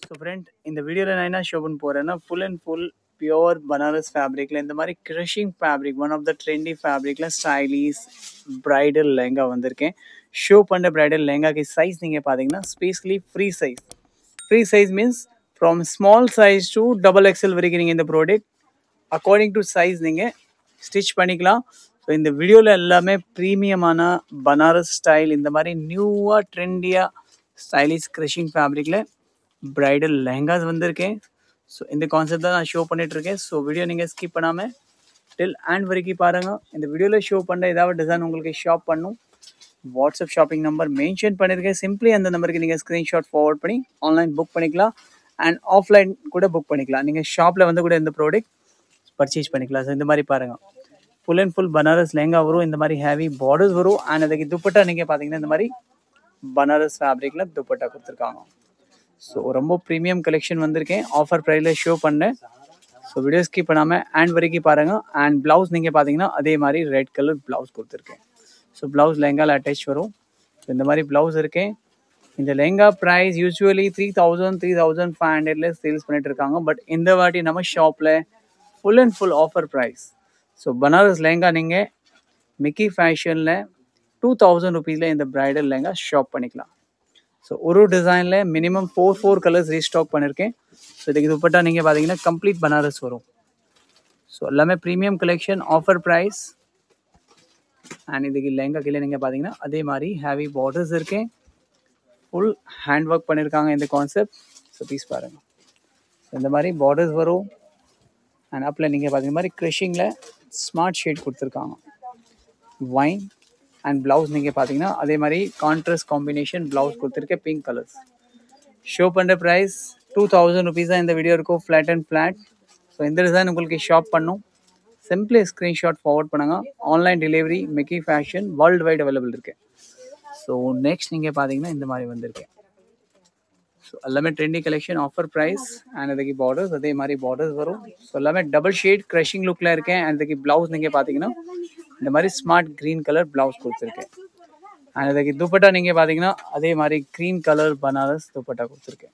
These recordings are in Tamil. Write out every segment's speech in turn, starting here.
ஸோ ஃப்ரெண்ட் இந்த வீடியோவில் நான் என்ன ஷோ பண்ண போகிறேன்னா full and full pure Banaras ஃபேப்ரிக்கில் இந்த மாதிரி crushing fabric one of the trendy ஃபேப்ரிக்கில் ஸ்டைலிஷ் ப்ரைடல் லெஹங்கா வந்திருக்கேன் ஷோ பண்ண ப்ரைடல் லெஹங்காக்கு சைஸ் நீங்கள் பார்த்தீங்கன்னா specially free size free size means from small size to double XL வரைக்கும் நீங்கள் இந்த ப்ராடக்ட் அக்கார்டிங் டு சைஸ் நீங்கள் ஸ்டிச் பண்ணிக்கலாம் ஸோ இந்த வீடியோவில் எல்லாமே ப்ரீமியமான பனாரஸ் ஸ்டைல் இந்த மாதிரி நியூவாக ட்ரெண்டியாக ஸ்டைலிஷ் க்ரஷிங் ஃபேப்ரிக்கில் ப்ரைடல் லெஹங்காஸ் வந்திருக்கேன் ஸோ இந்த கான்செப்ட் தான் நான் ஷோ பண்ணிகிட்ருக்கேன் ஸோ வீடியோ நீங்கள் ஸ்கிப் பண்ணாமல் டில் அண்ட் வரைக்கும் பாருங்கள் இந்த வீடியோவில் ஷோ பண்ணுற ஏதாவது டிசைன் உங்களுக்கு ஷாப் பண்ணும் வாட்ஸ்அப் ஷாப்பிங் நம்பர் மென்ஷன் பண்ணியிருக்கேன் சிம்பிளி அந்த நம்பருக்கு நீங்கள் ஸ்க்ரீன்ஷாட் ஃபார்வர்ட் பண்ணி ஆன்லைன் புக் பண்ணிக்கலாம் அண்ட் ஆஃப்லைன் கூட புக் பண்ணிக்கலாம் நீங்கள் ஷாப்பில் வந்து கூட இந்த ப்ராடக்ட் பர்ச்சேஸ் பண்ணிக்கலாம் ஸோ இந்த மாதிரி பாருங்கள் full and full Banaras lehenga வரும் இந்த மாதிரி ஹேவி பார்டர்ஸ் வரும் அண்ட் அதுக்கு துப்பட்டா நீங்கள் பார்த்தீங்கன்னா இந்த மாதிரி பனாரஸ் ஃபேப்ரிக்கில் துப்பட்டா கொடுத்துருக்காங்க ஸோ ரொம்ப ப்ரீமியம் கலெக்ஷன் வந்திருக்கேன் ஆஃபர் ப்ரைஸில் ஷோ பண்ணேன் ஸோ வீடியோ ஸ்கிப் பண்ணாமல் ஹேண்ட் வரைக்கும் பாருங்கள் அண்ட் ப்ளவுஸ் நீங்கள் பார்த்தீங்கன்னா அதே மாதிரி ரெட் கலர் ப்ளவுஸ் கொடுத்துருக்கேன் ஸோ ப்ளவுஸ் லெஹங்காவில் அட்டாச் வரும் ஸோ இந்த மாதிரி ப்ளவுஸ் இருக்கேன் இந்த lehenga price usually three thousand three thousand five ஹண்ட்ரட்ல சேல்ஸ் பண்ணிட்டு இருக்காங்க பட் இந்த வாட்டி நம்ம ஷாப்பில் full and full offer price so Banaras lehenga நீங்கள் மிக்கி ஃபேஷனில் டூ தௌசண்ட் ருபீஸில் இந்த ப்ரைடல் லெஹங்கா ஷாப் பண்ணிக்கலாம் ஸோ ஒரு டிசைனில் minimum four four colours restock பண்ணியிருக்கேன் ஸோ இதுக்கு துப்பட்டா நீங்கள் பார்த்தீங்கன்னா கம்ப்ளீட் பனாரஸ் வரும் ஸோ எல்லாமே premium collection offer price and இதுக்கு லெஹங்கா கீழே நீங்கள் பார்த்தீங்கன்னா அதே மாதிரி ஹேவி பார்டர்ஸ் இருக்கேன் ஃபுல் ஹேண்ட் ஒர்க் பண்ணியிருக்காங்க இந்த கான்செப்ட் ஸோ பீஸ் பாருங்கள் ஸோ இந்த மாதிரி பார்டர்ஸ் வரும் அண்ட் அப்பில் நீங்கள் பார்த்தீங்க மாதிரி க்ரஷிங்கில் ஸ்மார்ட் ஷேட் கொடுத்துருக்காங்க வைன் அண்ட் ப்ளவுஸ் நீங்கள் பார்த்தீங்கன்னா அதே மாதிரி கான்ட்ராஸ்ட் காம்பினேஷன் ப்ளவுஸ் கொடுத்துருக்கேன் பிங்க் கலர்ஸ் ஷோ பண்ணுற ப்ரைஸ் டூ தௌசண்ட் ருபீஸ் தான் இந்த வீடியோ இருக்கும் ஃப்ளாட் அண்ட் ஃப்ளாட் ஸோ இந்த டிசைன் உங்களுக்கு ஷாப் பண்ணும் சிம்பிளி ஸ்க்ரீன்ஷாட் ஃபார்வர்ட் பண்ணுங்க online delivery Mickey Fashion world wide available இருக்கு ஸோ நெக்ஸ்ட் நீங்கள் பார்த்தீங்கன்னா இந்த மாதிரி வந்திருக்கேன் ஸோ எல்லாமே trendy collection offer price and அதுக்கு பார்டர்ஸ் அதே மாதிரி பார்டர்ஸ் வரும் ஸோ எல்லாமே டபுள் ஷேட் க்ரஷிங் லுக்கில் இருக்கேன் அண்ட் அதுக்கு ப்ளவுஸ் நீங்கள் பார்த்தீங்கன்னா இந்த மாதிரி ஸ்மார்ட் க்ரீன் கலர் ப்ளவுஸ் கொடுத்துருக்கேன் அண்ட் அதுக்கு துப்பட்டா நீங்கள் பார்த்தீங்கன்னா அதே மாதிரி க்ரீன் கலர் பனாரஸ் துப்பட்டா கொடுத்துருக்கேன்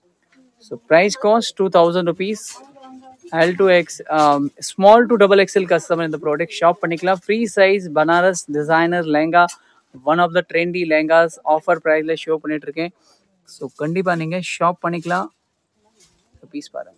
so price cost two thousand rupees L to X small to double XL customer இந்த ப்ராடக்ட் ஷாப் பண்ணிக்கலாம் free size Banaras designer lehenga one of the trendy lehengas offer ப்ரைஸில் ஷோ பண்ணிட்டு இருக்கேன் ஸோ கண்டிப்பாக நீங்கள் ஷாப் பண்ணிக்கலாம் பீஸ் பாருங்கள்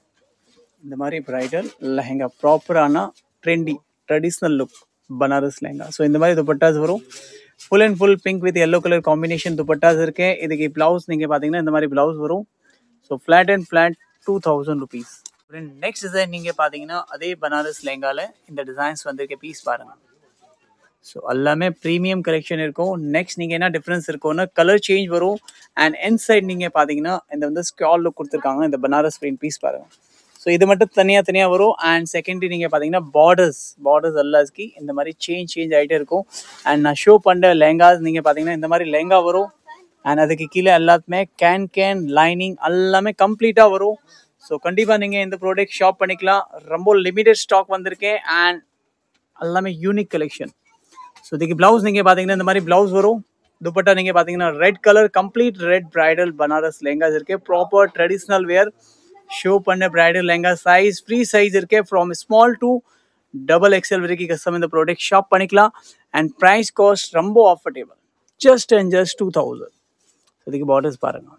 இந்த மாதிரி ப்ரைடல் லெஹங்கா ப்ராப்பரான trendy traditional look Banaras lehenga so இந்த மாதிரி துப்பட்டாஸ் வரும் full and full pink with yellow colour combination dupattas இருக்கு இதுக்கு ப்ளவுஸ் நீங்கள் பார்த்தீங்கன்னா இந்த மாதிரி ப்ளவுஸ் வரும் so flat and flat two thousand rupees next design நீங்கள் பார்த்தீங்கன்னா அதே பனாரஸ் லெஹங்காவில் இந்த டிசைன்ஸ் வந்திருக்க பீஸ் பாருங்கள் ஸோ எல்லாமே ப்ரீமியம் கலெக்ஷன் இருக்கும் நெக்ஸ்ட் நீங்கள் என்ன டிஃப்ரென்ஸ் இருக்கும்னா கலர் சேஞ்ச் வரும் அண்ட் என் சைட் நீங்கள் பார்த்தீங்கன்னா இந்த வந்து ஸ்கால் லுக் கொடுத்துருக்காங்க இந்த பனாரஸ் பிரிண்ட் பீஸ் பாருங்கள் ஸோ இது மட்டும் தனியாக தனியாக வரும் அண்ட் செகண்டரி நீங்கள் பார்த்தீங்கன்னா பார்டர்ஸ் பார்டர்ஸ் எல்லாத்துக்கு இந்த மாதிரி சேஞ்ச் சேஞ்ச் ஆகிட்டே இருக்கும் அண்ட் நான் ஷோ பண்ணுற லெஹங்காஸ் நீங்கள் பார்த்தீங்கன்னா இந்த மாதிரி லெஹங்கா வரும் அண்ட் அதுக்கு கீழே எல்லாத்துமே கேன் கேன் லைனிங் எல்லாமே கம்ப்ளீட்டாக வரும் ஸோ கண்டிப்பாக நீங்கள் இந்த ப்ராடக்ட் ஷாப் பண்ணிக்கலாம் ரொம்ப லிமிடெட் ஸ்டாக் வந்திருக்கேன் அண்ட் எல்லாமே யூனிக் கலெக்ஷன் ஸோ இதுக்கு ப்ளவுஸ் நீங்கள் பார்த்தீங்கன்னா இந்த மாதிரி ப்ளவுஸ் வரும் துப்பட்டா நீங்கள் பார்த்தீங்கன்னா red colour complete red bridal Banaras lehengas இருக்கு ப்ராப்பர் ட்ரெடிஷ்னல் வேர் ஷோ பண்ண bridal lehenga size free size இருக்கு from small to double XL வரைக்கும் கஸ்டம் இந்த ப்ராடக்ட் ஷாப் பண்ணிக்கலாம் அண்ட் ப்ரைஸ் காஸ்ட் ரொம்ப affordable just and just two thousand இதுக்கு பார்டர்ஸ் பாருங்கள்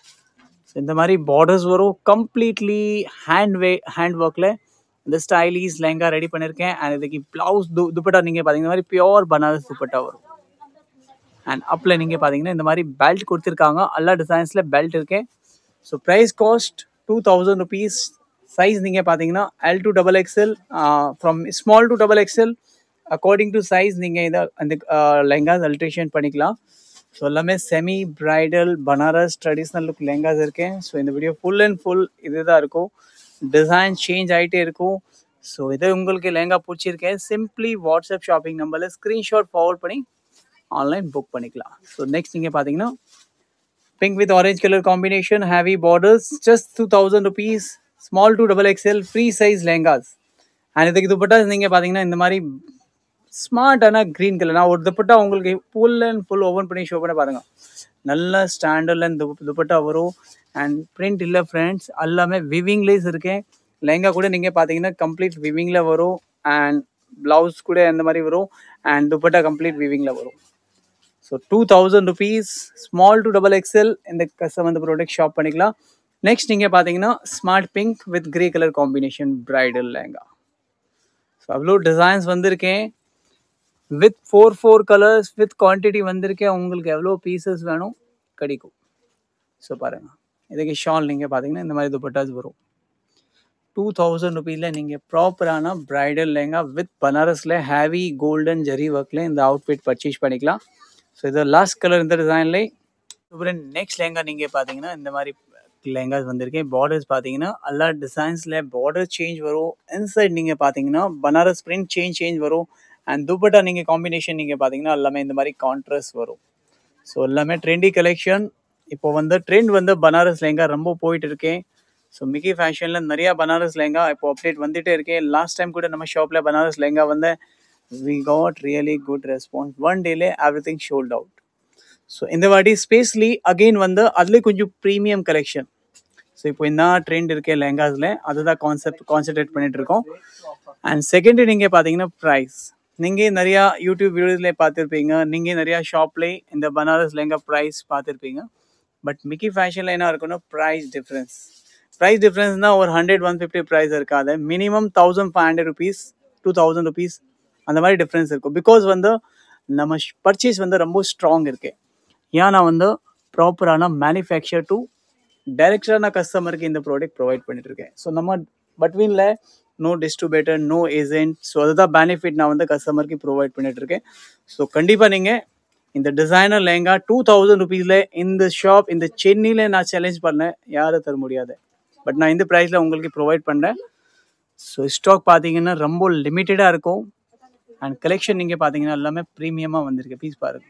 ஸோ இந்த மாதிரி பார்டர்ஸ் வரும் கம்ப்ளீட்லி ஹேண்ட் வே ஹேண்ட் ஒர்க்கில் இந்த ஸ்டைலிஷ் லெஹங்கா ரெடி பண்ணியிருக்கேன் அண்ட் இதுக்கு ப்ளவுஸ் து துப்பட்டா நீங்கள் பார்த்தீங்கன்னா மாதிரி பியோர் பனாரஸ் துப்பட்டா வரும் அண்ட் அப்பில் நீங்கள் பார்த்தீங்கன்னா இந்த மாதிரி பெல்ட் கொடுத்துருக்காங்க எல்லா டிசைன்ஸில் பெல்ட் இருக்கேன் so price cost two thousand rupees size நீங்கள் பார்த்தீங்கன்னா L to double XL from small to double XL according to size நீங்கள் இதை அந்த லெஹங்காஸ் அல்ட்ரேஷன் பண்ணிக்கலாம் ஸோ எல்லாமே semi bridal Banaras traditional look lehengas இருக்கேன் ஸோ இந்த வீடியோ ஃபுல் அண்ட் ஃபுல் இதுதான் இருக்கும் டிசைன் சேஞ்ச் ஆகிட்டே இருக்கும் ஸோ இதை உங்களுக்கு லெஹங்கா பிடிச்சிருக்கேன் சிம்பிளி வாட்ஸ்அப் ஷாப்பிங் நம்பரில் ஸ்க்ரீன்ஷாட் ஃபார்வர்ட் பண்ணி ஆன்லைன் புக் பண்ணிக்கலாம் ஸோ நெக்ஸ்ட் நீங்கள் பார்த்தீங்கன்னா pink with orange colour combination heavy borders just two thousand rupees small to double XL free size lehengas and இதுக்கு துப்பட்டா நீங்கள் பார்த்தீங்கன்னா இந்த மாதிரி ஸ்மார்ட்டான க்ரீன் கலர் நான் ஒரு துப்பட்டா உங்களுக்கு ஃபுல் அண்ட் ஃபுல் ஓப்பன் பண்ணி ஷோ பண்ண பாருங்க நல்ல ஸ்டாண்டர்டில் இந்த துப்பட்டா வரும் அண்ட் பிரிண்ட் இல்லை ஃப்ரெண்ட்ஸ் எல்லாமே விவிங்லேஸ் இருக்கேன் லெஹங்கா கூட நீங்கள் பார்த்தீங்கன்னா கம்ப்ளீட் விவிங்கில் வரும் அண்ட் ப்ளவுஸ் கூட அந்த மாதிரி வரும் அண்ட் துப்பட்டா கம்ப்ளீட் விவிங்கில் வரும் so two thousand rupees small to double XL இந்த கஸ்டம் வந்து ப்ராடக்ட் ஷாப் பண்ணிக்கலாம் நெக்ஸ்ட் நீங்கள் பார்த்தீங்கன்னா smart pink with grey colour combination bridal lehenga so அவ்வளோ டிசைன்ஸ் வந்திருக்கேன் with four four colours with quantity வந்திருக்கேன் உங்களுக்கு எவ்வளோ பீசஸ் வேணும் கிடைக்கும் ஸோ பாருங்கள் இதுக்கு ஷால் நீங்கள் பார்த்தீங்கன்னா இந்த மாதிரி துப்பட்டாஸ் வரும் டூ தௌசண்ட் ருபீஸில் நீங்கள் ப்ராப்பரான பிரைடல் லெஹங்கா வித் பனாரஸில் ஹேவி கோல்டன் ஜரி ஒர்க்கில் இந்த அவுட்ஃபிட் பர்ச்சேஸ் பண்ணிக்கலாம் ஸோ இது லாஸ்ட் கலர் இந்த டிசைன்லே அப்புறம் நெக்ஸ்ட் லெஹங்கா நீங்கள் பார்த்தீங்கன்னா இந்த மாதிரி லெஹங்காஸ் வந்திருக்கேன் பார்டர்ஸ் பார்த்தீங்கன்னா எல்லா டிசைன்ஸில் பார்டர் சேஞ்ச் வரும் இன்சைட் நீங்கள் பார்த்தீங்கன்னா பனாரஸ் பிரிண்ட் சேஞ்ச் சேஞ்ச் வரும் அண்ட் துப்பட்டா நீங்கள் காம்பினேஷன் நீங்கள் பார்த்தீங்கன்னா எல்லாமே இந்த மாதிரி கான்ட்ராஸ்ட் வரும் ஸோ எல்லாமே ட்ரெண்டி கலெக்ஷன் இப்போ வந்து ட்ரெண்ட் வந்து பனாரஸ் லெஹங்கா ரொம்ப போயிட்டு இருக்கேன் ஸோ மிக்கி ஃபேஷனில் நிறையா பனாரஸ் லெஹங்கா இப்போ அப்டேட் வந்துட்டே இருக்கேன் லாஸ்ட் டைம் கூட நம்ம ஷாப்பில் பனாரஸ் லெஹங்கா வந்து we got really good response one டேலே everything sold out so இந்த வாட்டி ஸ்பேஸ்லி அகெயின் வந்து அதுலேயே கொஞ்சம் ப்ரீமியம் கலெக்ஷன் ஸோ இப்போ என்ன ட்ரெண்ட் இருக்கே லெஹங்காஸில் அதுதான் கான்செப்ட் கான்சென்ட்ரேட் பண்ணிட்டு இருக்கோம் அண்ட் செகண்ட் நீங்கள் பார்த்தீங்கன்னா ப்ரைஸ் நீங்கள் நிறையா யூடியூப் வீடியோஸ்லேயே பார்த்துருப்பீங்க நீங்கள் நிறையா ஷாப்லேயே இந்த பனாரஸ் லெஹங்கா ப்ரைஸ் பார்த்துருப்பீங்க பட் மிக்கி ஃபேஷனில் என்ன இருக்குன்னா ப்ரைஸ் டிஃப்ரென்ஸ் ப்ரைஸ் டிஃப்ரென்ஸ்னால் ஒரு ஹண்ட்ரட் ஒன் ஃபிஃப்டி ப்ரைஸ் இருக்காது minimum thousand five hundred rupees two thousand rupees அந்த மாதிரி டிஃப்ரென்ஸ் இருக்கும் பிகாஸ் வந்து நம்ம பர்ச்சேஸ் வந்து ரொம்ப ஸ்ட்ராங் இருக்கு ஏன்னா வந்து ப்ராப்பரான மேனுஃபேக்சர் டு டைரக்டாக நான் கஸ்டமருக்கு இந்த ப்ராடக்ட் ப்ரொவைட் பண்ணிட்டு இருக்கேன் ஸோ நம்ம பட்வீனில் no distributor no agent so அதுதான் பெனிஃபிட் நான் வந்து கஸ்டமருக்கு ப்ரொவைட் பண்ணிட்டு இருக்கேன் ஸோ கண்டிப்பாக நீங்கள் இந்த டிசைனர் லெஹங்கா டூ தௌசண்ட் ருபீஸில் இந்த ஷாப் இந்த சென்னையில் நான் சேலஞ்ச் பண்ணேன் யாரும் தர முடியாது பட் நான் இந்த ப்ரைஸில் உங்களுக்கு ப்ரொவைட் பண்ணுறேன் ஸோ ஸ்டாக் பார்த்தீங்கன்னா ரொம்ப லிமிட்டடாக இருக்கும் அண்ட் கலெக்ஷன் நீங்கள் பார்த்தீங்கன்னா எல்லாமே ப்ரீமியமாக வந்திருக்கு பீஸ் பாருங்க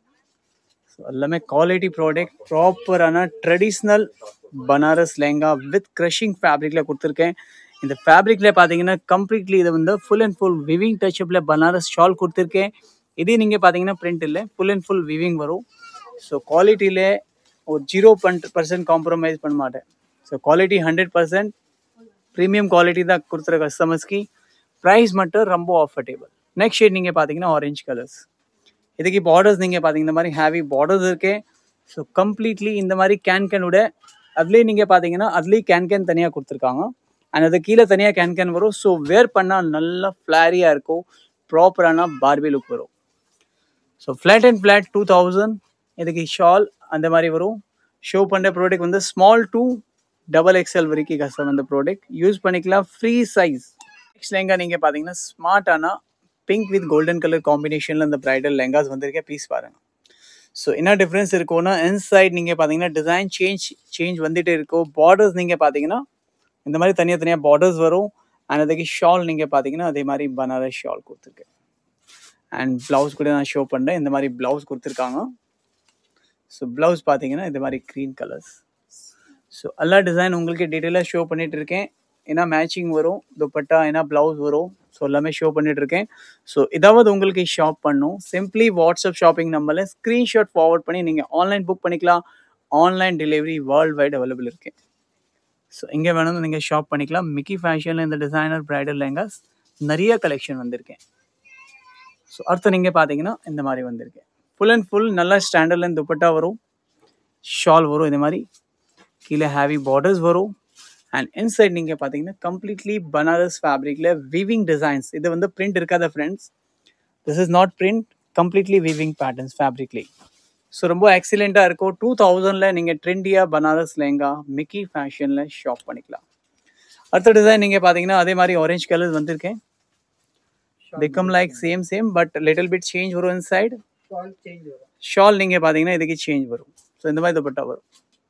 ஸோ எல்லாமே குவாலிட்டி ப்ராடக்ட் ப்ராப்பரான traditional Banaras lehenga with crushing ஃபேப்ரிக்கில் கொடுத்துருக்கேன் இந்த ஃபேப்ரிக்கில் பார்த்தீங்கன்னா கம்ப்ளீட்லி இது வந்து ஃபுல் அண்ட் ஃபுல் விவிங் டச்சப்பில் பனாரஸ் ஷால் கொடுத்துருக்கேன் இதே நீங்கள் பார்த்தீங்கன்னா பிரிண்ட் இல்லை ஃபுல் அண்ட் ஃபுல் விவிங் வரும் ஸோ குவாலிட்டியில் ஒரு ஜீரோ பர்சன்ட் காம்ப்ரமைஸ் பண்ண மாட்டேன் so quality hundred percent premium quality தான் கொடுத்துற கஸ்டமர்ஸ்க்கு ப்ரைஸ் மட்டும் ரொம்ப ஆஃபர்டேபிள் நெக்ஸ்ட் ஷேட் நீங்கள் பார்த்தீங்கன்னா ஆரஞ்ச் கலர்ஸ் இதுக்கு பார்டர்ஸ் நீங்கள் பார்த்தீங்க இந்த மாதிரி ஹேவி பார்டர்ஸ் இருக்கு ஸோ கம்ப்ளீட்லி இந்த மாதிரி கேன் கேனோட அதுலேயே நீங்கள் பார்த்தீங்கன்னா அதுலேயே கேன் கேன் தனியாக கொடுத்துருக்காங்க அண்ட் அது கீழே தனியாக கேன் கேன் வரும் ஸோ வேர் பண்ணால் நல்லா ஃப்ளாரியாக இருக்கும் ப்ராப்பரான பார்பி லுக் வரும் so flat and flat two thousand இதுக்கு ஷால் அந்த மாதிரி வரும் ஷோ பண்ணுற ப்ராடக்ட் வந்து ஸ்மால் டூ டபுள் எக்ஸ்எல் வரைக்கும் கஷ்டம் அந்த ப்ராடக்ட் யூஸ் பண்ணிக்கலாம் ஃப்ரீ சைஸ் நெக்ஸ்ட் லெங்கா நீங்கள் பார்த்தீங்கன்னா ஸ்மார்ட்டான பிங்க் வித் கோல்டன் கலர் காம்பினேஷனில் இந்த ப்ரைடல் லெங்காஸ் வந்திருக்கேன் பீஸ் பாருங்கள் ஸோ என்ன டிஃப்ரென்ஸ் இருக்கும்னா இன்சைட் நீங்கள் பார்த்தீங்கன்னா டிசைன் சேஞ்ச் சேஞ்ச் வந்துகிட்டே இருக்கும் பார்டர்ஸ் நீங்கள் பார்த்தீங்கன்னா இந்த மாதிரி தனியாக தனியாக பார்டர்ஸ் வரும் அண்ட் அதுக்கு ஷால் நீங்கள் பார்த்தீங்கன்னா அதே மாதிரி பனாரஸ் ஷால் கொடுத்துருக்கேன் அண்ட் ப்ளவுஸ் கூட நான் ஷோ பண்ணுறேன் இந்த மாதிரி ப்ளவுஸ் கொடுத்துருக்காங்க ஸோ ப்ளவுஸ் பார்த்தீங்கன்னா இந்த மாதிரி க்ரீன் கலர்ஸ் ஸோ எல்லா டிசைன் உங்களுக்கு டீட்டெயிலாக ஷோ பண்ணிட்டு இருக்கேன் ஏன்னா மேட்சிங் வரும் துப்பட்டா ஏன்னா ப்ளவுஸ் வரும் ஸோ எல்லாமே ஷோ பண்ணிட்டு இருக்கேன் ஸோ இதாவது உங்களுக்கு ஷாப் பண்ணும் சிம்பிளி வாட்ஸ்அப் ஷாப்பிங் நம்பரில் ஸ்க்ரீன்ஷாட் ஃபார்வர்ட் பண்ணி நீங்கள் ஆன்லைன் புக் பண்ணிக்கலாம் online delivery world wide available இருக்கு ஸோ எங்கே வேணும் நீங்கள் ஷாப் பண்ணிக்கலாம் மிக்கி ஃபேஷனில் இந்த டிசைனர் ப்ரைடல் லெங்காஸ் நிறைய கலெக்ஷன் வந்திருக்கேன் ஸோ அடுத்து நீங்கள் பார்த்தீங்கன்னா இந்த மாதிரி வந்திருக்கேன் ஃபுல் அண்ட் ஃபுல் நல்ல ஸ்டாண்டர்டில் துப்பட்டா வரும் ஷால் வரும் இந்த மாதிரி கீழே ஹேவி பார்டர்ஸ் வரும் அண்ட் இன்சைட் நீங்கள் பார்த்தீங்கன்னா கம்ப்ளீட்லி பனாரஸ் ஃபேப்ரிக்கில் வீவிங் டிசைன்ஸ் இது வந்து பிரிண்ட் இருக்காத friends this is not print completely weaving patterns ஃபேப்ரிக்லி ஸோ ரொம்ப எக்ஸலண்ட்டாக இருக்கும் டூ தௌசண்டில் நீங்கள் ட்ரெண்டியாக பனாரஸ் லெங்கா மிக்கி ஃபேஷனில் ஷாப் பண்ணிக்கலாம் அடுத்த டிசைன் நீங்கள் பார்த்தீங்கன்னா அதே மாதிரி ஆரஞ்ச் கலர்ஸ் வந்திருக்கேன் become like same same but little bit change வரும் இன்சைட் ஷால் சேஞ்ச் வரும் ஷால் நீங்கள் பார்த்தீங்கன்னா இதுக்கு சேஞ்ச் வரும் ஸோ இந்த மாதிரி துப்பட்டா வரும்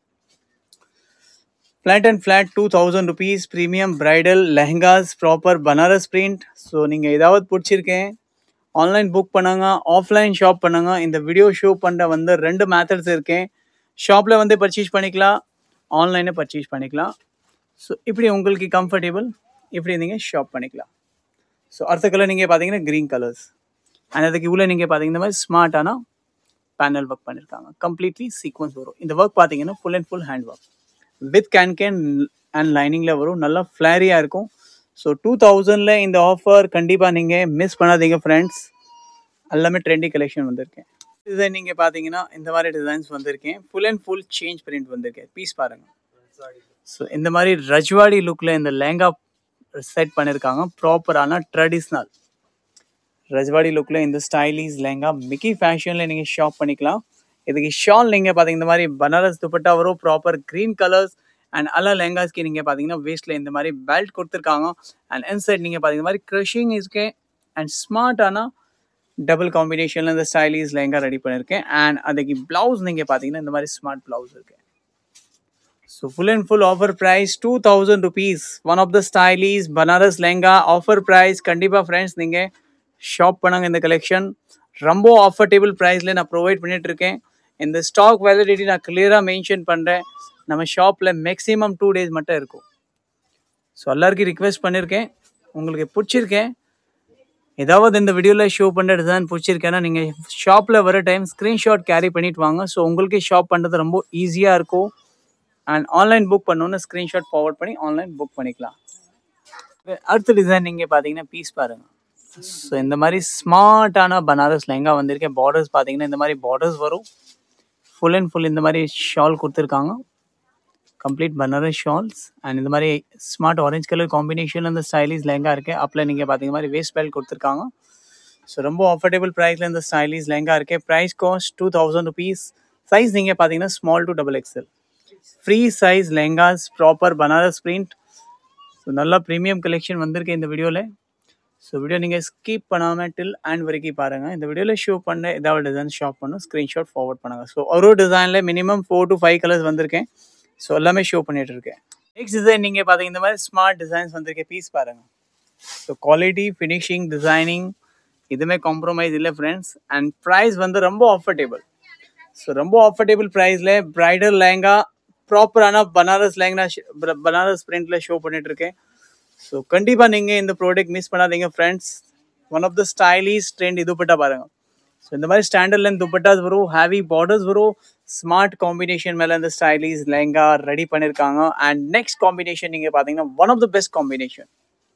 flat and flat two thousand rupees premium bridal lehengas proper Banaras print so நீங்கள் ஏதாவது பிடிச்சிருக்கேன் ஆன்லைன் புக் பண்ணுங்க ஆஃப்லைன் ஷாப் பண்ணுங்க இந்த வீடியோ ஷோ பண்ண வந்து ரெண்டு மேத்தட்ஸ் இருக்கேன் ஷாப்பில் வந்து பர்ச்சேஸ் பண்ணிக்கலாம் ஆன்லைனே பர்ச்சேஸ் பண்ணிக்கலாம் ஸோ இப்படி உங்களுக்கு கம்ஃபர்டபுள் இப்படி நீங்கள் ஷாப் பண்ணிக்கலாம் ஸோ அடுத்த கலர் நீங்கள் பார்த்தீங்கன்னா க்ரீன் கலர்ஸ் அண்ட் அதுக்கு இவ்வளோ நீங்கள் பார்த்தீங்கன்னா இந்த மாதிரி ஸ்மார்ட்டான பேனல் ஒர்க் பண்ணியிருக்காங்க கம்ப்ளீட்லி சீக்வன்ஸ் வரும் இந்த ஒர்க் பார்த்தீங்கன்னா full and full hand work with can can and லைனிங்கில் வரும் நல்லா ஃப்ளாரியாக இருக்கும் ஸோ டூ தௌசண்டில் இந்த ஆஃபர் கண்டிப்பாக நீங்கள் மிஸ் பண்ணாதீங்க ஃப்ரெண்ட்ஸ் எல்லாமே ட்ரெண்டி கலெக்ஷன் வந்திருக்கேன் டிசைன் நீங்கள் பார்த்தீங்கன்னா இந்த மாதிரி டிசைன்ஸ் வந்திருக்கேன் full and full change print வந்திருக்கேன் பீஸ் பாருங்கள் ஸோ இந்த மாதிரி ரஜ்வாடி லுக்கில் இந்த லேங்கா செட் பண்ணியிருக்காங்க ப்ராப்பரான ட்ரெடிஷ்னல் ரஜ்வாடி லுக்கில் இந்த ஸ்டைலிஷ் லேங்கா மிக்கி ஃபேஷனில் நீங்கள் ஷாப் பண்ணிக்கலாம் இதுக்கு ஷால் நீங்கள் பார்த்தீங்க இந்த மாதிரி பனாரஸ் துப்பட்டா வரும் ப்ராப்பர் க்ரீன் கலர்ஸ் அண்ட் எல்லா லெஹங்காஸ்க்கு நீங்கள் பார்த்தீங்கன்னா வேஸ்ட்டில் இந்த மாதிரி பெல்ட் கொடுத்துருக்காங்க அண்ட் இன்சைட் நீங்கள் பார்த்தீங்க மாதிரி க்ரஷிங் இஸ்கே அண்ட் ஸ்மார்ட்டான டபுள் காம்பினேஷனில் இந்த ஸ்டைலிஷ் லெஹங்கா ரெடி பண்ணியிருக்கேன் அண்ட் அதுக்கு ப்ளவுஸ் நீங்கள் பார்த்தீங்கன்னா இந்த மாதிரி ஸ்மார்ட் ப்ளவுஸ் இருக்கு so full and full offer price two thousand rupees one of the stylish Banaras lehenga offer price கண்டிப்பாக ஃப்ரெண்ட்ஸ் நீங்கள் ஷாப் பண்ணாங்க இந்த கலெக்ஷன் ரொம்ப ஆஃபர்டேபிள் ப்ரைஸில் நான் ப்ரொவைட் பண்ணிட்டு இருக்கேன் இந்த ஸ்டாக் வேலிடிட்டி நான் கிளியராக மென்ஷன் பண்ணுறேன் நம்ம ஷாப்பில் மேக்ஸிமம் டூ டேஸ் மட்டும் இருக்கும் ஸோ எல்லாருக்கும் ரிக்வெஸ்ட் பண்ணியிருக்கேன் உங்களுக்கு பிடிச்சிருக்கேன் ஏதாவது இந்த வீடியோவில் ஷோ பண்ணுற டிசைன் பிடிச்சிருக்கேன்னா நீங்கள் ஷாப்பில் வர டைம் ஸ்க்ரீன்ஷாட் கேரி பண்ணிட்டு வாங்க ஸோ உங்களுக்கே ஷாப் பண்ணுறது ரொம்ப ஈஸியாக இருக்கும் அண்ட் ஆன்லைன் புக் பண்ணணுன்னு ஸ்க்ரீன்ஷாட் ஃபார்வர்ட் பண்ணி ஆன்லைன் புக் பண்ணிக்கலாம் அடுத்த டிசைன் நீங்கள் பார்த்தீங்கன்னா பீஸ் பாருங்கள் ஸோ இந்த மாதிரி ஸ்மார்ட்டான பனாரஸ் லெஹங்கா வந்திருக்கேன் பார்டர்ஸ் பார்த்தீங்கன்னா இந்த மாதிரி பார்டர்ஸ் வரும் ஃபுல் அண்ட் ஃபுல் இந்த மாதிரி ஷால் கொடுத்துருக்காங்க கம்ப்ளீட் பனாரஸ் ஷால்ஸ் அண்ட் இந்த மாதிரி ஸ்மார்ட் ஆரஞ்ச் கலர் காம்பினேஷன் அந்த ஸ்டைலிஷ் லெஹங்கா இருக்கு அப்பில் நீங்கள் பார்த்தீங்க மாதிரி வேஸ்ட் பெல்ட் கொடுத்துருக்காங்க ஸோ ரொம்ப ஆஃபர்டபுள் ப்ரைஸில் இந்த ஸ்டைலிஷ் லெஹங்கா இருக்கு price cost two thousand rupees size நீங்கள் பார்த்தீங்கன்னா small to double XL free size lehengas proper Banaras print so நல்லா ப்ரீமியம் கலெக்ஷன் வந்திருக்கு இந்த வீடியோவில் ஸோ வீடியோ நீங்கள் ஸ்கிப் பண்ணாமல் டில் அண்ட் வரைக்கும் பாருங்கள் இந்த வீடியோவில் ஷோ பண்ண ஏதாவது டிசைன் ஷாப் பண்ணும் ஸ்க்ரீன்ஷாட் ஃபார்வர்ட் பண்ணுங்க ஸோ ஒரு டிசைனில் minimum four to five colours வந்திருக்கேன் ஸோ எல்லாமே ஷோ பண்ணிட்டு இருக்கேன் நெக்ஸ்ட் டிசைன் நீங்கள் பார்த்தீங்க இந்த மாதிரி ஸ்மார்ட் டிசைன்ஸ் வந்திருக்கேன் பீஸ் பாருங்கள் ஸோ குவாலிட்டி ஃபினிஷிங் டிசைனிங் இதுவுமே காம்ப்ரமைஸ் இல்லை ஃப்ரெண்ட்ஸ் அண்ட் ப்ரைஸ் வந்து ரொம்ப ஆஃபர்டேபிள் ஸோ ரொம்ப ஆஃபர்டேபிள் ப்ரைஸில் ப்ரைடல் லெஹங்கா ப்ராப்பரான பனாரஸ் லெஹங்கா பனாரஸ் பிரிண்டில் ஷோ பண்ணிட்டு இருக்கேன் ஸோ கண்டிப்பாக நீங்கள் இந்த ப்ராடக்ட் மிஸ் பண்ணாதீங்க friends one of the stylish trend இது துப்பட்டா பாருங்க ஸோ இந்த மாதிரி ஸ்டாண்டர்ட் லென்த் துப்பட்டாஸ் வரும் ஹேவி பார்டர்ஸ் வரும் ஸ்மார்ட் காம்பினேஷன் மேலே இந்த ஸ்டைலிஷ் லெஹங்கா ரெடி பண்ணியிருக்காங்க அண்ட் நெக்ஸ்ட் காம்பினேஷன் நீங்கள் பார்த்தீங்கன்னா one of the best combination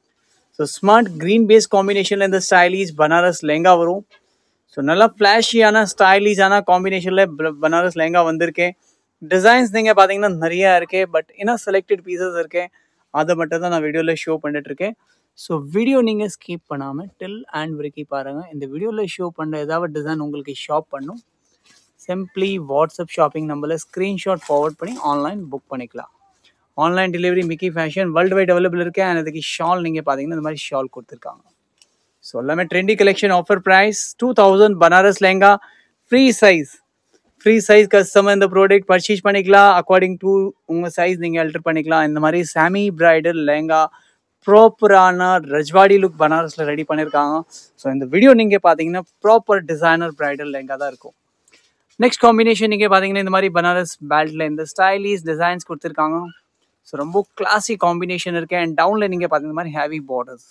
so smart green base காம்பினேஷனில் இந்த ஸ்டைலிஷ் பனாரஸ் லெஹங்கா வரும் ஸோ நல்லா ஃப்ளாஷியான ஸ்டைலிஷான காம்பினேஷனில் பனாரஸ் லெஹங்கா வந்திருக்கேன் டிசைன்ஸ் நீங்கள் பார்த்தீங்கன்னா நிறையா இருக்கு பட் இன்னும் செலக்டட் பீசஸ் இருக்கு அதை மட்டும் தான் நான் வீடியோவில் ஷோ பண்ணிட்டு இருக்கேன் ஸோ வீடியோ நீங்கள் ஸ்கிப் பண்ணாமல் டில் அண்ட் வரைக்கும் பாருங்கள் இந்த வீடியோவில் ஷோ பண்ணுற ஏதாவது டிசைன் உங்களுக்கு ஷாப் பண்ணும் சிம்பிளி வாட்ஸ்அப் ஷாப்பிங் நம்பரில் ஸ்க்ரீன்ஷாட் ஃபார்வர்ட் பண்ணி ஆன்லைன் புக் பண்ணிக்கலாம் online delivery Mickey Fashion world wide available இருக்கு அண்ட் அதுக்கு ஷால் நீங்கள் பார்த்தீங்கன்னா இந்த மாதிரி ஷால் கொடுத்துருக்காங்க ஸோ எல்லாமே trendy collection offer price two thousand Banaras lehenga free size free size customer இந்த ப்ராடக்ட் பர்ச்சேஸ் பண்ணிக்கலாம் அக்கார்டிங் டு உங்கள் சைஸ் நீங்கள் அல்டர் பண்ணிக்கலாம் இந்த மாதிரி சாமி பிரைடல் லெஹங்கா ப்ராப்பரான ரஜ்வாடி லுக் பனாரஸில் ரெடி பண்ணியிருக்காங்க ஸோ இந்த வீடியோ நீங்கள் பார்த்தீங்கன்னா ப்ராப்பர் டிசைனர் பிரைடல் லெஹங்கா தான் இருக்கும் நெக்ஸ்ட் காம்பினேஷன் நீங்கள் பார்த்தீங்கன்னா இந்த மாதிரி பனாரஸ் பேல்ட்டில் இந்த ஸ்டைலிஷ் டிசைன்ஸ் கொடுத்துருக்காங்க ஸோ ரொம்ப கிளாசிக் காம்பினேஷன் இருக்கு அண்ட் டவுனில் நீங்கள் பார்த்தீங்கன்னா இந்த மாதிரி ஹேவி பார்டர்ஸ்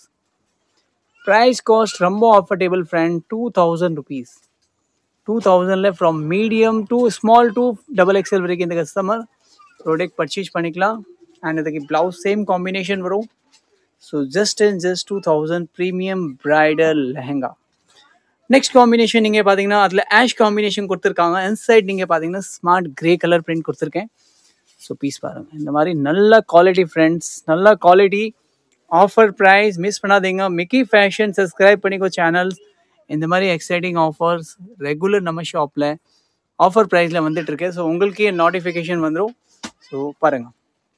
ப்ரைஸ் காஸ்ட் ரொம்ப affordable friend two thousand rupees two தௌசண்டில் from medium to small to double XL வரைக்கும் இந்த கஸ்டமர் ப்ராடக்ட் பர்ச்சேஸ் பண்ணிக்கலாம் அண்ட் இதுக்கு ப்ளவுஸ் சேம் காம்பினேஷன் வரும் so just and just two thousand premium bridal lehenga next combination நீங்கள் பார்த்தீங்கன்னா அதில் ஆஷ் காம்பினேஷன் கொடுத்துருக்காங்க இன்சைட் நீங்கள் பார்த்தீங்கன்னா ஸ்மார்ட் கிரே கலர் பிரிண்ட் கொடுத்துருக்கேன் ஸோ பீஸ் பாருங்கள் இந்த மாதிரி நல்ல குவாலிட்டி ஃப்ரெண்ட்ஸ் நல்ல குவாலிட்டி ஆஃபர் ப்ரைஸ் மிஸ் பண்ணாதீங்க மிக்கி ஃபேஷன் சப்ஸ்கிரைப் பண்ணிக்கோ சேனல்ஸ் இந்த மாதிரி எக்ஸைட்டிங் ஆஃபர்ஸ் ரெகுலர் நம்ம ஷாப்பில் ஆஃபர் ப்ரைஸில் வந்துட்டு இருக்கு ஸோ உங்களுக்கே நோட்டிஃபிகேஷன் வந்துடும் ஸோ பாருங்கள்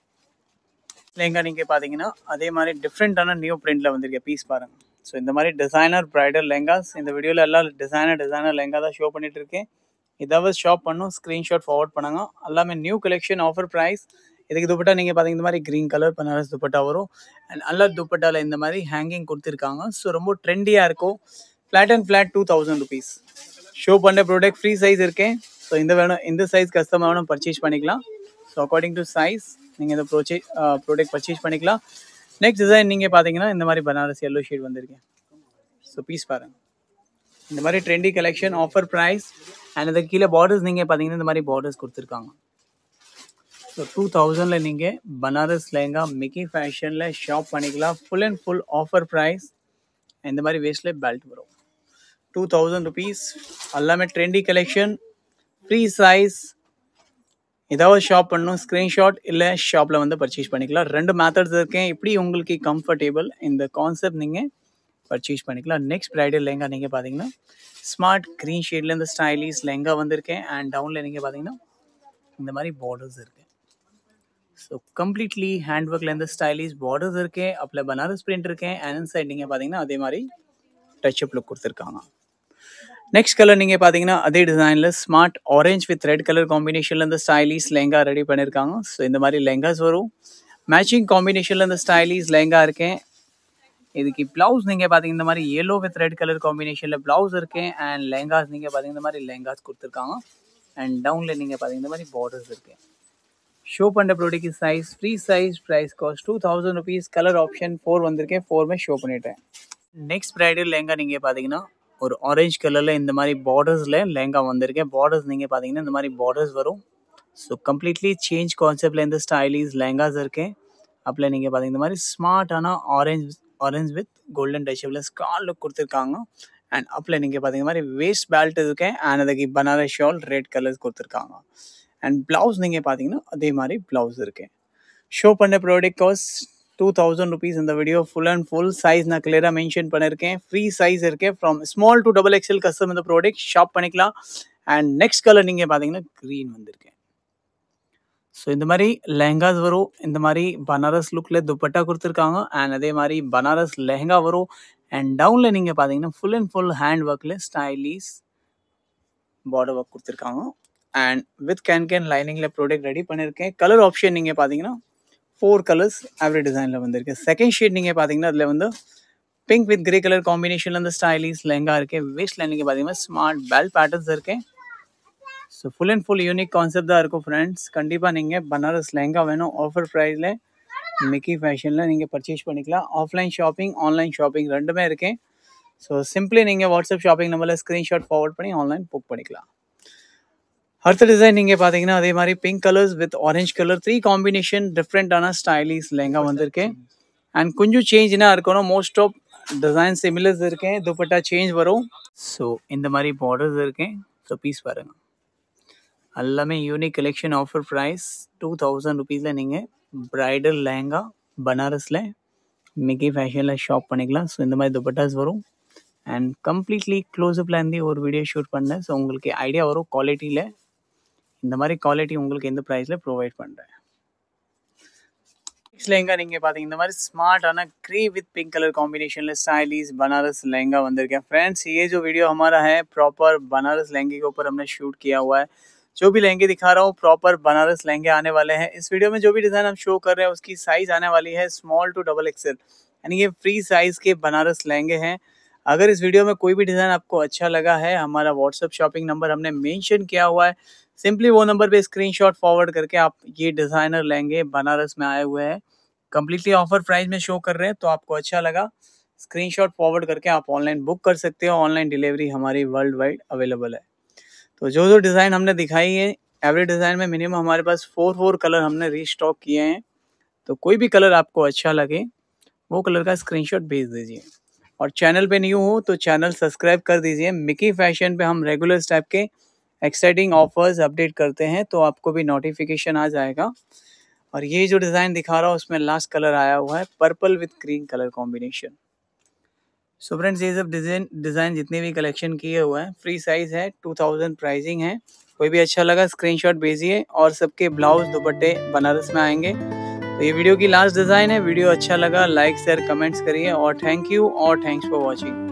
லெஹங்கா நீங்கள் பார்த்தீங்கன்னா அதே மாதிரி டிஃப்ரெண்ட்டான நியூ பிரிண்டில் வந்திருக்க பீஸ் பாருங்கள் ஸோ இந்த மாதிரி டிசைனர் ப்ரைடல் லெஹங்காஸ் இந்த வீடியோவில் எல்லாம் டிசைனர் டிசைனர் லெஹங்கா தான் ஷோ பண்ணிட்டு இருக்கேன் ஏதாவது ஷாப் பண்ணும் ஸ்க்ரீன்ஷாட் ஃபார்வர்ட் பண்ணாங்க எல்லாமே நியூ கலெக்ஷன் ஆஃபர் ப்ரைஸ் இதுக்கு துப்பட்டா நீங்கள் பார்த்தீங்க இந்த மாதிரி க்ரீன் கலர் பனாரஸ் துப்பட்டா வரும் அண்ட் அல்ல துப்பட்டாவில் இந்த மாதிரி ஹேங்கிங் கொடுத்துருக்காங்க ஸோ ரொம்ப ட்ரெண்டியாக இருக்கும் flat and flat two thousand rupees show பண்ணுற ப்ராடக்ட் ஃப்ரீ சைஸ் இருக்கேன் ஸோ இந்த வேணும் இந்த சைஸ் கஸ்டமர் வேணும் பர்ச்சேஸ் பண்ணிக்கலாம் ஸோ அக்கார்டிங் டு சைஸ் நீங்கள் இந்த ப்ரோச்சே ப்ராடக்ட் பர்ச்சேஸ் பண்ணிக்கலாம் நெக்ஸ்ட் டிசைன் நீங்கள் பார்த்தீங்கன்னா இந்த மாதிரி பனாரஸ் எல்லோ ஷேட் வந்திருக்கேன் ஸோ பீஸ் பாருங்கள் இந்த மாதிரி trendy collection offer price and அதுக்கு கீழே பார்டர்ஸ் நீங்கள் பார்த்தீங்கன்னா இந்த மாதிரி பார்டர்ஸ் கொடுத்துருக்காங்க ஸோ டூ தௌசண்டில் நீங்கள் பனாரஸ் லெஹங்கா மிக்கி ஃபேஷனில் ஷாப் பண்ணிக்கலாம் full and full offer price இந்த மாதிரி வேஸ்டில் பெல்ட் வரும் டூ தௌசண்ட் ருபீஸ் எல்லாமே ட்ரெண்டி கலெக்ஷன் ஃப்ரீ சைஸ் ஏதாவது ஷாப் பண்ணணும் ஸ்க்ரீன்ஷாட் இல்லை ஷாப்பில் வந்து பர்ச்சேஸ் பண்ணிக்கலாம் ரெண்டு மெத்தட்ஸ் இருக்கேன் எப்படி உங்களுக்கு கம்ஃபர்டபுள் இந்த கான்செப்ட் நீங்கள் பர்ச்சேஸ் பண்ணிக்கலாம் நெக்ஸ்ட் ப்ரைடல் லெங்கா நீங்கள் பார்த்தீங்கன்னா ஸ்மார்ட் க்ரீன் ஷேட்லேருந்து ஸ்டைலிஷ் லெங்கா வந்திருக்கேன் அண்ட் டவுனில் நீங்கள் பார்த்தீங்கன்னா இந்த மாதிரி பார்டர்ஸ் இருக்கு ஸோ கம்ப்ளீட்லி ஹேண்ட் ஒர்க்லேருந்து ஸ்டைலிஷ் பார்டர்ஸ் இருக்கு அப்பில் பனாரஸ் பிரிண்ட் இருக்கேன் அண்ட் சைட் நீங்கள் பார்த்தீங்கன்னா அதே மாதிரி டச்சப் லுக் கொடுத்துருக்காங்க நெக்ஸ்ட் கலர் நீங்கள் பார்த்தீங்கன்னா அதே டிசைனில் smart orange with red colour காம்பினேஷனில் இந்த ஸ்டைலிஷ் லெங்கா ரெடி பண்ணியிருக்காங்க ஸோ இந்த மாதிரி லெங்காஸ் வரும் மேட்சிங் காம்பினேஷனில் இந்த ஸ்டைலிஷ் லெங்கா இருக்கேன் இதுக்கு ப்ளவுஸ் நீங்கள் பார்த்தீங்கன்னா இந்த மாதிரி yellow வித் ரெட் கலர் காம்பினேஷனில் ப்ளவுஸ் இருக்கேன் அண்ட் லெங்காஸ் நீங்கள் பார்த்தீங்கன்னா இந்த மாதிரி லெங்காஸ் கொடுத்துருக்காங்க அண்ட் டவுனில் நீங்கள் பார்த்தீங்கன்னா இந்த மாதிரி பார்டர்ஸ் இருக்கு ஷோ பண்ணுற product size free size price cost two thousand rupees colour option four வந்திருக்கேன் ஃபோர்மே ஷோ பண்ணிட்டேன் நெக்ஸ்ட் ப்ரைடல் லெங்கா நீங்கள் பார்த்தீங்கன்னா ஒரு ஆரஞ்சு கலரில் இந்த மாதிரி பார்டர்ஸில் லெங்கா வந்திருக்கேன் பார்டர்ஸ் நீங்கள் பார்த்தீங்கன்னா இந்த மாதிரி பார்டர்ஸ் வரும் ஸோ கம்ப்ளீட்லி சேஞ்ச் கான்செப்டில் இந்த ஸ்டைலிஸ் லெங்காஸ் இருக்கேன் அப்பில் நீங்கள் பார்த்தீங்கன்னா இந்த மாதிரி ஸ்மார்ட்டான ஆரஞ்ச் ஆரஞ்ச் வித் கோல்டன் டச்சபிள் ஸ்கால் லுக் கொடுத்துருக்காங்க அண்ட் அப்பில் நீங்கள் பார்த்தீங்க மாதிரி வேஸ்ட் பெல்ட் இருக்கேன் அண்ட் அதுக்கு பனாரஸ் ஷால் ரெட் கலர்ஸ் கொடுத்துருக்காங்க அண்ட் ப்ளவுஸ் நீங்கள் பார்த்தீங்கன்னா அதே மாதிரி ப்ளவுஸ் இருக்கேன் ஷோ பண்ண product cost two thousand rupees இந்த video full and full size நான் கிளியராக மென்ஷன் பண்ணியிருக்கேன் ஃப்ரீ சைஸ் இருக்கேன் from small to double XL custom இந்த ப்ராடக்ட் ஷாப் பண்ணிக்கலாம் அண்ட் நெக்ஸ்ட் கலர் நீங்கள் பார்த்தீங்கன்னா க்ரீன் வந்திருக்கேன் ஸோ இந்த மாதிரி லெஹங்காஸ் வரும் இந்த மாதிரி பனாரஸ் லுக்கில் துப்பட்டா கொடுத்துருக்காங்க அண்ட் அதே மாதிரி பனாரஸ் லெஹங்கா வரும் அண்ட் டவுனில் நீங்கள் பார்த்தீங்கன்னா ஃபுல் அண்ட் ஃபுல் ஹேண்ட் ஒர்க்கில் ஸ்டைலிஸ் பார்டர் ஒர்க் கொடுத்துருக்காங்க அண்ட் வித் கேன் கேன் லைனிங்கில் ப்ராடக்ட் ரெடி பண்ணியிருக்கேன் கலர் ஆப்ஷன் நீங்கள் பார்த்தீங்கன்னா ஃபோர் கலர்ஸ் ஆவரி டிசைனில் வந்திருக்கு செகண்ட் ஷேட் நீங்கள் பார்த்தீங்கன்னா அதில் வந்து பிங்க் வித் கிரே கலர் காம்பினேஷனில் வந்து ஸ்டைலிஸ் லெங்கா இருக்கு வேஸ்ட்ல நீங்கள் பார்த்தீங்கன்னா ஸ்மார்ட் பெல் பேட்டர்ன்ஸ் இருக்கு so full and full unique concept தான் இருக்கும் ஃப்ரெண்ட்ஸ் கண்டிப்பாக நீங்கள் பனாரஸ் லெங்கா வேணும் ஆஃபர் ப்ரைஸில் மிக்கி ஃபேஷனில் நீங்கள் பர்ச்சேஸ் பண்ணிக்கலாம் ஆஃப்லைன் ஷாப்பிங் ஆன்லைன் ஷாப்பிங் ரெண்டுமே இருக்கேன் ஸோ சிம்பிளி நீங்கள் வாட்ஸ்அப் ஷாப்பிங் நம்பரில் ஸ்க்ரீன்ஷாட் ஃபார்வர்ட் பண்ணி ஆன்லைன் புக் பண்ணிக்கலாம் அடுத்த டிசைன் நீங்கள் பார்த்தீங்கன்னா அதே மாதிரி pink colours with orange colour three combination டிஃப்ரெண்ட்டான ஸ்டைலிஸ் லெங்கா வந்திருக்கு அண்ட் கொஞ்சம் சேஞ்ச்னா இருக்கணும் மோஸ்ட் ஆஃப் டிசைன் சிமிலர்ஸ் இருக்கேன் துப்பட்டா சேஞ்ச் வரும் ஸோ இந்த மாதிரி பார்டர்ஸ் இருக்கேன் ஸோ பீஸ் பாருங்க எல்லாமே unique collection offer price two thousand ருபீஸில் நீங்கள் ப்ரைடல் லெஹங்கா பனாரஸில் மிக்கி ஃபேஷனில் ஷாப் பண்ணிக்கலாம் ஸோ இந்த மாதிரி துப்பட்டாஸ் வரும் அண்ட் கம்ப்ளீட்லி க்ளோஸ்அப்பில் இருந்து ஒரு வீடியோ ஷூட் பண்ணேன் ஸோ உங்களுக்கு ஐடியா வரும் குவாலிட்டியில் இந்த மாதிரி குவாலிட்டி உங்களுக்கு எந்த ப்ரைஸில் ப்ரொவைட் பண்ணுறேன் நெக்ஸ்ட் லெஹங்கா நீங்கள் பார்த்தீங்க இந்த மாதிரி स्मार्टाना grey with pink colour combination में स्टाइलिश बनारस लहंगा बंदर गया फ्रेंड्स ये जो वीडियो हमारा है प्रॉपर बनारस लहंगे के ऊपर हमने शूट किया हुआ है जो भी लहंगे दिखा रहा हूँ प्रॉपर बनारस लहंगे आने वाले हैं इस वीडियो में जो भी डिज़ाइन हम शो कर रहे हैं उसकी साइज़ आने वाली है स्मॉल टू डबल एक्सएल यानी ये फ्री साइज़ के बनारस लहंगे हैं अगर इस वीडियो में कोई भी डिज़ाइन आपको अच्छा लगा है हमारा व्हाट्सअप शॉपिंग नंबर हमने मेंशन किया हुआ है सिंपली वो नंबर पे स्क्रीनशॉट फॉरवर्ड करके आप ये डिज़ाइनर लहंगे बनारस में आए हुए हैं कम्प्लीटली ऑफर प्राइस में शो कर रहे हैं तो आपको अच्छा लगा स्क्रीनशॉट फॉरवर्ड करके आप ऑनलाइन बुक कर सकते हो ऑनलाइन डिलीवरी हमारी वर्ल्ड वाइड अवेलेबल है तो जो जो डिज़ाइन हमने दिखाई है एवरी डिज़ाइन में मिनिमम हमारे पास फोर फोर कलर हमने रीस्टॉक किए हैं तो कोई भी कलर आपको अच्छा लगे वो कलर का स्क्रीनशॉट भेज दीजिए और चैनल पे न्यू हो तो चैनल सब्सक्राइब कर दीजिए मिकी फैशन पे हम रेगुलर इस टाइप के एक्साइटिंग ऑफर्स अपडेट करते हैं तो आपको भी नोटिफिकेशन आ जाएगा और ये जो डिज़ाइन दिखा रहा हूँ उसमें लास्ट कलर आया हुआ है purple with green colour combination so friends ये सब डिज़ाइन डिज़ाइन जितने भी कलेक्शन किए हुए हैं फ्री साइज़ है टू थाउजेंड प्राइसिंग है कोई भी अच्छा लगा स्क्रीनशॉट भेजिए और सबके ब्लाउज दुपट्टे बनारस में आएंगे तो ये वीडियो की लास्ट डिज़ाइन है वीडियो अच्छा लगा लाइक शेयर कमेंट्स करिए और थैंक यू और थैंक्स फॉर वॉचिंग